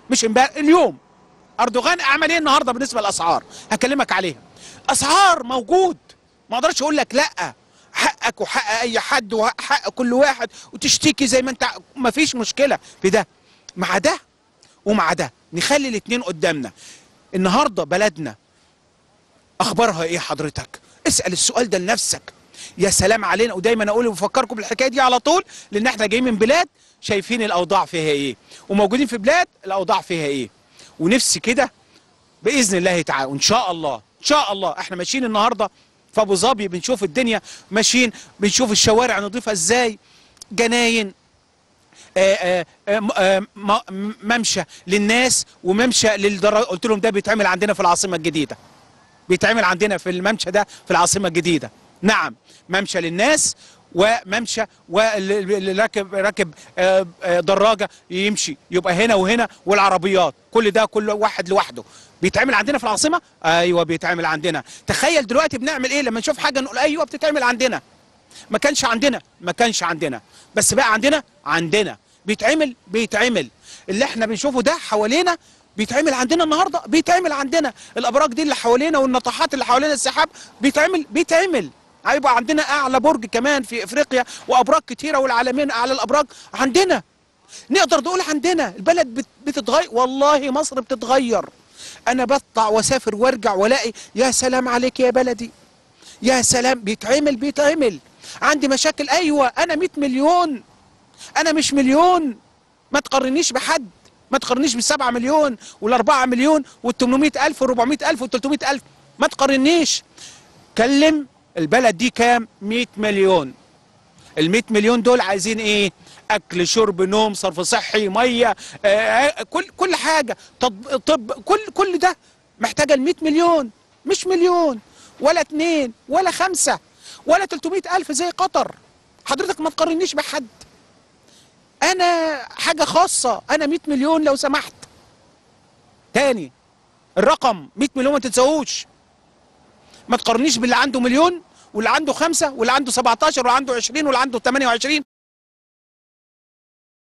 مش امبارح اليوم اردوغان عمل ايه النهارده بالنسبه للاسعار هكلمك عليها اسعار موجود ما اقدرش اقول لك لا حقك وحق اي حد وحق كل واحد وتشتكي زي ما انت ما فيش مشكله في ده مع ده ومع ده نخلي الاثنين قدامنا النهارده بلدنا اخبارها ايه حضرتك اسال السؤال ده لنفسك يا سلام علينا ودايما اقول وبفكركم بالحكايه دي على طول لان احنا جايين من بلاد شايفين الاوضاع فيها ايه وموجودين في بلاد الاوضاع فيها ايه ونفسي كده باذن الله تعالى وان شاء الله ان شاء الله احنا ماشيين النهارده في ابو ظبي بنشوف الدنيا ماشيين بنشوف الشوارع نظيفه ازاي جناين آآ آآ آآ م- ممشى للناس وممشى للدرا قلت لهم ده بيتعمل عندنا في العاصمه الجديده بيتعمل عندنا في الممشى ده في العاصمه الجديده نعم ممشى للناس وممشى واللي راكب راكب آه، آه، دراجه يمشي يبقى هنا وهنا والعربيات كل ده كل واحد لوحده بيتعمل عندنا في العاصمه ايوه بيتعمل عندنا تخيل دلوقتي بنعمل ايه لما نشوف حاجه نقول ايوه بتتعمل عندنا ما كانش عندنا ما كانش عندنا بس بقى عندنا عندنا بيتعمل بيتعمل اللي احنا بنشوفه ده حوالينا بيتعمل عندنا النهارده بيتعمل عندنا الابراج دي اللي حوالينا والناطحات اللي حوالينا السحاب بيتعمل بيتعمل هيبقى عندنا اعلى برج كمان في افريقيا وابراج كتيره والعالمين اعلى الابراج عندنا نقدر نقول عندنا البلد بت- بتتغير والله مصر بتتغير انا بطلع واسافر وارجع والاقي يا سلام عليك يا بلدي يا سلام بيتعمل بيتعمل عندي مشاكل ايوه انا 100 مليون انا مش مليون ما تقارنيش بحد ما تقارنيش بالسبعة مليون والأربعة مليون والتمنمية ألف والربعمية ألف والتلتمية ألف ما تقارنيش كلم البلد دي كام 100 مليون ال 100 مليون دول عايزين ايه اكل شرب نوم صرف صحي ميه آه كل كل حاجه طب, طب كل كل ده محتاجه ال 100 مليون مش مليون ولا اتنين ولا خمسه ولا 300 الف زي قطر حضرتك ما تقارنيش بحد انا حاجه خاصه انا 100 مليون لو سمحت تاني الرقم 100 مليون ما تنساهوش ما تقارنيش باللي عنده مليون واللي عنده خمسة واللي عنده 17 واللي عنده 20 واللي عنده 28